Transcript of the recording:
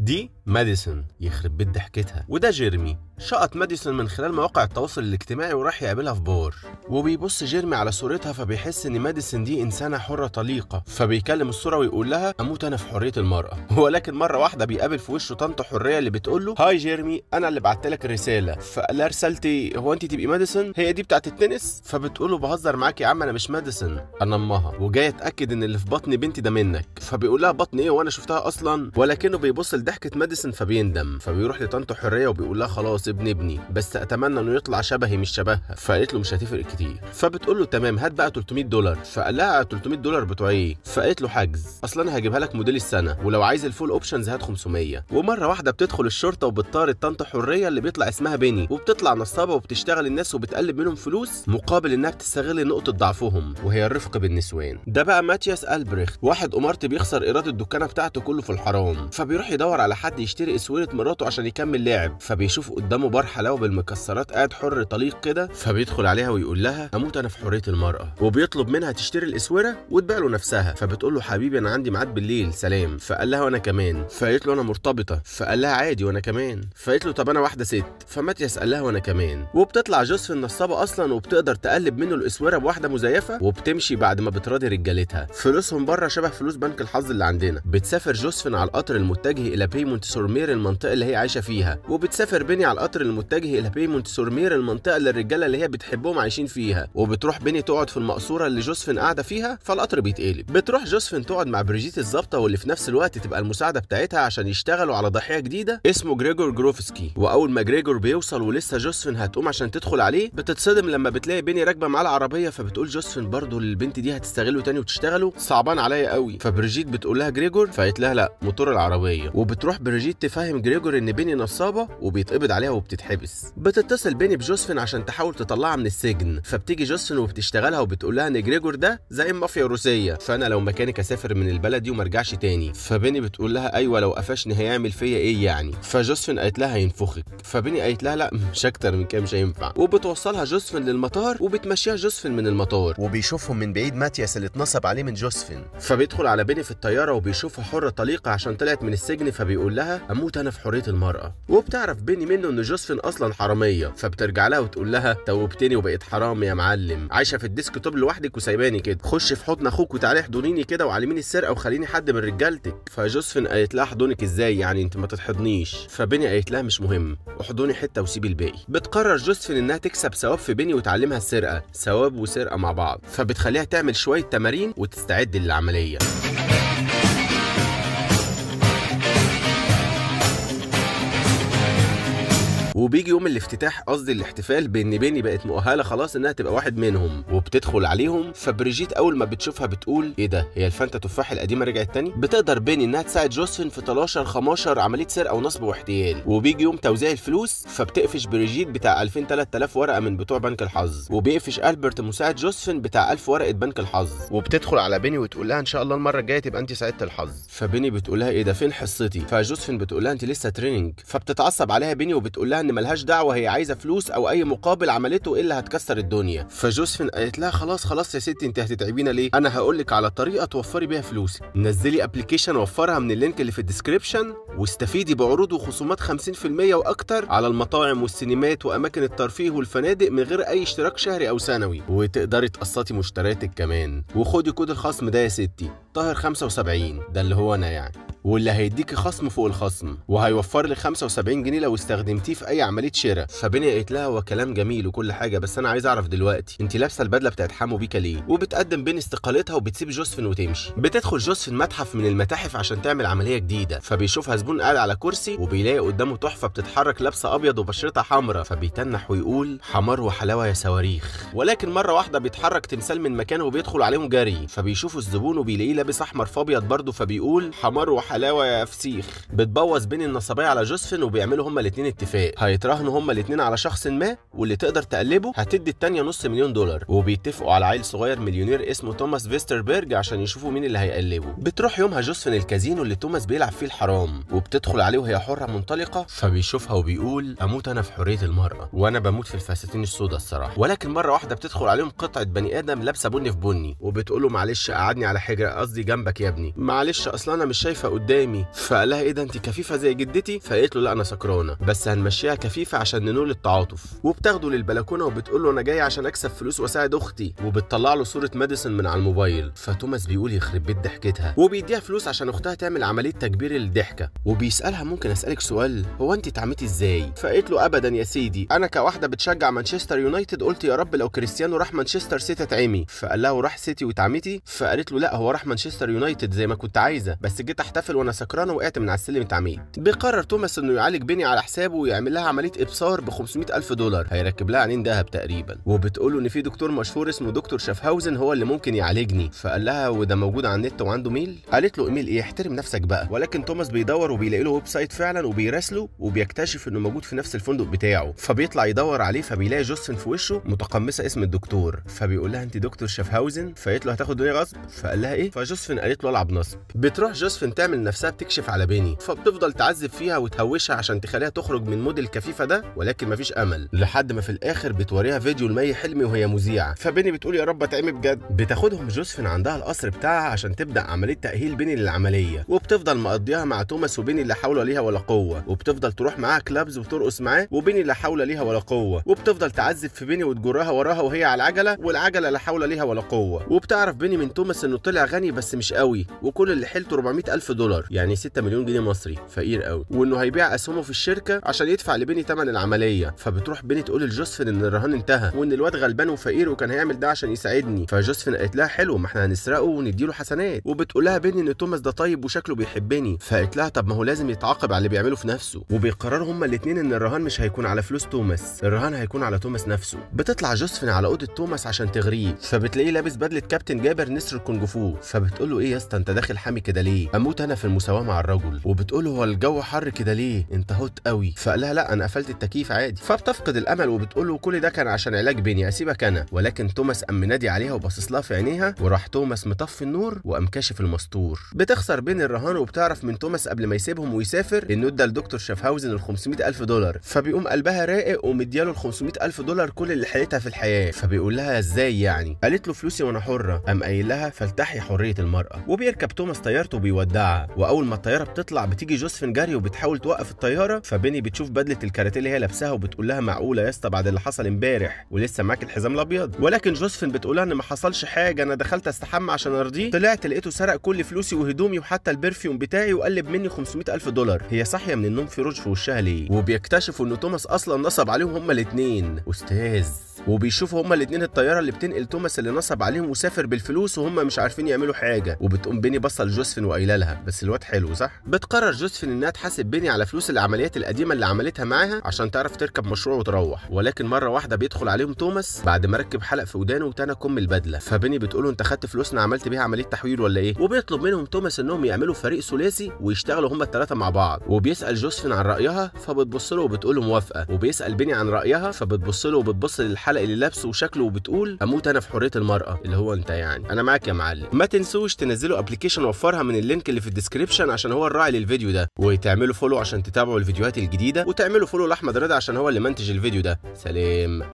دي ماديسون يخرب بيت ضحكتها وده جيرمي شقط ماديسون من خلال مواقع التواصل الاجتماعي وراح يقابلها في بار وبيبص جيرمي على صورتها فبيحس ان ماديسون دي انسانه حره طليقه فبيكلم الصوره ويقول لها اموت انا في حريه المراه ولكن مره واحده بيقابل في وشه طنط حريه اللي بتقول له هاي جيرمي انا اللي بعت لك الرساله فقال لها رسالتي هو انت تبقي ماديسون هي دي بتاعت التنس فبتقول له بهزر معاك يا عم انا مش ماديسون انا امها وجاي اتاكد ان اللي في بطن بنتي ده منك فبيقول لها بطن ايه وانا شفتها اصلا ولكنه بيبص لضحكه ماديسون فبيندم فبيروح لطنط حريه وبيقول لها خلاص ابن ابني بس اتمنى انه يطلع شبهي مش شبهها فقالت له مش هتفرق كتير فبتقول له تمام هات بقى 300 دولار فقال لها 300 دولار بتوع ايه فقالت له حجز اصلا انا هجيبها لك موديل السنه ولو عايز الفول اوبشنز هات 500 ومره واحده بتدخل الشرطه وبتطارد طنط حريه اللي بيطلع اسمها بيني وبتطلع نصابه وبتشتغل الناس وبتقلب منهم فلوس مقابل انها بتستغل نقطه ضعفهم وهي الرفق بالنسوان ده بقى ماتياس البريخت واحد امارتي بيخسر ايراد الدكانه بتاعته كله في الحرام فبيروح يدور على حد يشتري اسوره مراته عشان يكمل لعب فبيشوف قدامه بار حلاوه بالمكسرات قاعد حر طليق كده فبيدخل عليها ويقول لها اموت انا في حريه المراه وبيطلب منها تشتري الاسوره وتبيع له نفسها فبتقول له حبيبي انا عندي ميعاد بالليل سلام فقال لها وانا كمان فقالت له انا مرتبطه فقال لها عادي وانا كمان فقالت له طب انا واحده ست فماتياس قال لها وانا كمان وبتطلع جوزفين نصابه اصلا وبتقدر تقلب منه الاسوره بواحده مزيفه وبتمشي بعد ما بتراضي رجالتها فلوسهم بره شبه فلوس بنك الحظ اللي عندنا بتسافر جوزفين على القطر المتجه الى بيمونت سورمير المنطقه اللي هي عايشه فيها وبتسافر بيني على القطر المتجه الى بيمونت سورمير المنطقه اللي الرجاله اللي هي بتحبهم عايشين فيها وبتروح بيني تقعد في المقصوره اللي جوزفين قاعده فيها فالقطر بيتقلب بتروح جوزفين تقعد مع بريجيت الظابطه واللي في نفس الوقت تبقى المساعده بتاعتها عشان يشتغلوا على ضحيه جديده اسمه جريجور جروفسكي واول ما جريجور بيوصل ولسه جوزفين هتقوم عشان تدخل عليه بتتصدم لما بتلاقي بيني راكبه معاه العربيه فبتقول جوزفين برضه البنت دي هتستغله تاني وتشتغله صعبان عليا قوي فبريجيت بتقول لها جريجور فقالت لها لا موتور العربيه وبتروح بريجيت تفهم جريجور ان بيني نصابه وبيتقبض عليها وبتتحبس بتتصل بيني بجوزفين عشان تحاول تطلعها من السجن فبتيجي جوزفين وبتشتغلها وبتقول لها ان جريجور ده زعيم مافيا روسيه فانا لو مكانك اسافر من البلد دي وما ارجعش تاني فبيني بتقول لها ايوه لو قفشني هيعمل فيا ايه يعني فجوزفين قالت لها هينفخك فبيني قالت لها لا مش اكتر من كده مش هينفع وبتوصلها جوزفين للمطار وبتمشيها جوزفين من المطار وبيشوفهم من بعيد ماتياس اللي اتنصب عليه من جوزفين فبيدخل على بيني في الطياره وبيشوفها حره طليقه عشان طلعت من السجن فبيقول لها اموت انا في حريه المراه وبتعرف بيني منه ان جوزفين اصلا حراميه فبترجع لها وتقول لها توبتني وبقيت حرام يا معلم عايشه في الديسك توب لوحدك وسايباني كده خش في حضن اخوك وتعالي احضنيني كده وعلميني السرقه وخليني حد من رجالتك فجوزفين قالت لها احضنك ازاي يعني انت ما تتحضنيش فبيني قالت لها مش مهم احضني حته وسيبي الباقي بتقرر جوزفين انها تكسب ثواب في بيني وتعلمها السرقه ثواب وسرقه مع بعض فبتخليها تعمل شويه تمارين وتستعد للعمليه وبيجي يوم الافتتاح قصدي الاحتفال بان بيني بقت مؤهله خلاص انها تبقى واحد منهم وبتدخل عليهم فبريجيت اول ما بتشوفها بتقول ايه ده هي الفانتا تفاح القديمه رجعت تاني بتقدر بيني انها تساعد جوزفين في 13 15 عمليه سرقه ونصب واحتيال وبيجي يوم توزيع الفلوس فبتقفش بريجيت بتاع 2000 3000 ورقه من بتوع بنك الحظ وبيقفش البرت مساعد جوزفين بتاع 1000 ورقه بنك الحظ وبتدخل على بيني وتقول لها ان شاء الله المره الجايه تبقى انت سعيده الحظ فبيني بتقول لها ايه ده فين حصتي فجوزفين بتقول لها انت لسه تريننج فبتتعصب عليها بيني وبتقول لها ان ملهاش دعوه هي عايزه فلوس او اي مقابل عملته الا هتكسر الدنيا فجوزفين قالت لها خلاص خلاص يا ستي انت هتتعبينا ليه انا هقول لك على طريقه توفري بيها فلوسك نزلي ابلكيشن وفرها من اللينك اللي في الديسكريبشن واستفيدي بعروض وخصومات 50% واكتر على المطاعم والسينمات واماكن الترفيه والفنادق من غير اي اشتراك شهري او سنوي وتقدري تقسطي مشترياتك كمان وخدي كود الخصم ده يا ستي طاهر 75 ده اللي هو انا يعني واللي هيديكي خصم فوق الخصم وهيوفر لي 75 جنيه لو استخدمتيه في اي عمليه شراء فبيني قالت لها هو كلام جميل وكل حاجه بس انا عايز اعرف دلوقتي انت لابسه البدله بتاعت حمو بيكا ليه وبتقدم بين استقالتها وبتسيب جوزفين وتمشي بتدخل جوزفين متحف من المتاحف عشان تعمل عمليه جديده فبيشوفها زبون قاعد على كرسي وبيلاقي قدامه تحفه بتتحرك لابسه ابيض وبشرتها حمراء فبيتنح ويقول حمار وحلاوه يا صواريخ ولكن مره واحده بيتحرك تمثال من مكانه وبيدخل عليهم جري فبيشوفوا الزبون وبيلاقيه لابس احمر في ابيض برضه فبيقول حمار وحلاوه يا فسيخ بتبوظ بين النصابيه على جوزفين وبيعملوا هما الاثنين اتفاق هيتراهنوا هما الاثنين على شخص ما واللي تقدر تقلبه هتدي التانية نص مليون دولار وبيتفقوا على عيل صغير مليونير اسمه توماس فيستربرج عشان يشوفوا مين اللي هيقلبه بتروح يومها جوزفين الكازينو اللي توماس بيلعب فيه الحرام وبتدخل عليه وهي حره منطلقه فبيشوفها وبيقول اموت انا في حريه المراه وانا بموت في الفساتين السوداء الصراحه ولكن مره واحده بتدخل عليهم قطعه بني ادم لابسه بني في بني وبتقول له معلش قعدني على حجر قصدي قصدي جنبك يا ابني معلش اصل انا مش شايفه قدامي فقال لها ايه ده انت كفيفه زي جدتي فقالت له لا انا سكرانه بس هنمشيها كفيفه عشان ننول التعاطف وبتاخده للبلكونه وبتقول له انا جاي عشان اكسب فلوس واساعد اختي وبتطلع له صوره ماديسون من على الموبايل فتوماس بيقول يخرب بيت ضحكتها وبيديها فلوس عشان اختها تعمل عمليه تكبير للضحكه وبيسالها ممكن اسالك سؤال هو انت اتعميتي ازاي فقالت له ابدا يا سيدي انا كواحده بتشجع مانشستر يونايتد قلت يا رب لو كريستيانو راح مانشستر سيتي اتعمي فقال لها وراح سيتي واتعميتي فقالت له لا هو راح مانشستر يونايتد زي ما كنت عايزه بس جيت احتفل وانا سكرانه وقعت من على السلم اتعميت بيقرر توماس انه يعالج بيني على حسابه ويعمل لها عمليه ابصار ب 500 الف دولار هيركب لها عينين دهب تقريبا وبتقول له ان في دكتور مشهور اسمه دكتور شافهاوزن هو اللي ممكن يعالجني فقال لها وده موجود على النت وعنده ميل قالت له ايميل ايه احترم نفسك بقى ولكن توماس بيدور وبيلاقي له ويب سايت فعلا وبيراسله وبيكتشف انه موجود في نفس الفندق بتاعه فبيطلع يدور عليه فبيلاقي جوستن في وشه متقمصه اسم الدكتور فبيقول لها انت دكتور شافهاوزن فقالت له هتاخد دنيا غصب فقال لها ايه فجوزفين قالت له العب نصب بتروح جوزفين تعمل نفسها بتكشف على بيني فبتفضل تعذب فيها وتهوشها عشان تخليها تخرج من مود الكفيفه ده ولكن مفيش امل لحد ما في الاخر بتوريها فيديو لمي حلمي وهي مذيعه فبيني بتقول يا رب اتعمي بجد بتاخدهم جوزفين عندها القصر بتاعها عشان تبدا عمليه تاهيل بيني للعمليه وبتفضل مقضيها مع توماس وبيني لا حول ليها ولا قوه وبتفضل تروح معاها كلابز وترقص معاه وبيني لا حول ليها ولا قوه وبتفضل تعذب في بيني وتجرها وراها وهي على العجله والعجله لا حول ليها ولا قوه وبتعرف بيني من توماس انه طلع غني بس مش قوي وكل اللي حيلته 400 الف دولار يعني 6 مليون جنيه مصري فقير قوي وانه هيبيع اسهمه في الشركه عشان يدفع لبيني ثمن العمليه فبتروح بيني تقول لجوزفين ان الرهان انتهى وان الواد غلبان وفقير وكان هيعمل ده عشان يساعدني فجوزفين قالت لها حلو ما احنا هنسرقه ونديله حسنات وبتقول لها بيني ان توماس ده طيب وشكله بيحبني فقالت لها طب ما هو لازم يتعاقب على اللي بيعمله في نفسه وبيقرروا هما الاثنين ان الرهان مش هيكون على فلوس توماس الرهان هيكون على توماس نفسه بتطلع جوزفين على اوضه توماس عشان تغريه فبتلاقيه لابس بدله كابتن جابر نسر الكونج فو فبتقول له ايه يا اسطى انت داخل حامي كده ليه اموت انا في المساواه مع الرجل وبتقول له هو الجو حر كده ليه انت هوت قوي فقال لها لا انا قفلت التكييف عادي فبتفقد الامل وبتقول له كل ده كان عشان علاج بيني اسيبك انا ولكن توماس قام منادي عليها وباصص لها في عينيها وراح توماس مطفي النور وقام كاشف المستور بتخسر بين الرهان وبتعرف من توماس قبل ما يسيبهم ويسافر انه ادى لدكتور شافهاوزن ال 500 الف دولار فبيقوم قلبها راقق ومدياله ال 500 الف دولار كل اللي حيلتها في الحياه فبيقول لها ازاي يعني قالت له فلوسي وانا حره قام قايل لها فلتحي حريه المراه وبيركب توماس طيارته وبيودعها واول ما الطياره بتطلع بتيجي جوزفين جري وبتحاول توقف الطياره فبيني بتشوف بدله الكاراتيه اللي هي لابساها وبتقول لها معقوله يا اسطى بعد اللي حصل امبارح ولسه معاك الحزام الابيض ولكن جوزفين بتقول لها ان ما حصلش حاجه انا دخلت استحمى عشان ارضيه طلعت لقيته سرق كل فلوسي وهدومي وحتى البرفيوم بتاعي وقلب مني 500 الف دولار هي صاحيه من النوم في روج في وشها ليه وبيكتشفوا ان توماس اصلا نصب عليهم هما الاثنين استاذ وبيشوفوا هما الاثنين الطياره اللي بتنقل توماس اللي نصب عليهم وسافر بالفلوس وهم مش عارفين يعملوا حاجه وبتقوم بيني باصه لجوزفين وقايله لها بس الواد حلو صح بتقرر جوزفين انها تحاسب بيني على فلوس العمليات القديمه اللي عملتها معاها عشان تعرف تركب مشروع وتروح ولكن مره واحده بيدخل عليهم توماس بعد ما ركب حلق في ودانه وتنى كم البدله فبيني بتقول له انت خدت فلوسنا عملت بيها عمليه تحويل ولا ايه وبيطلب منهم توماس انهم يعملوا فريق ثلاثي ويشتغلوا هما الثلاثه مع بعض وبيسال جوزفين عن رايها فبتبص له وبتقول له موافقه وبيسال بيني عن رايها فبتبص له وبتبص للحلق اللي لابسه وشكله وبتقول اموت انا في حريه المراه اللي هو انت يعني انا معاك يا معلم ما تنسوش تنزلوا ابلكيشن وفرها من اللينك اللي في الديسكريبشن عشان هو الراعي للفيديو ده وتعملوا فولو عشان تتابعوا الفيديوهات الجديده وتعملوا فولو لاحمد رضا عشان هو اللي منتج الفيديو ده سلام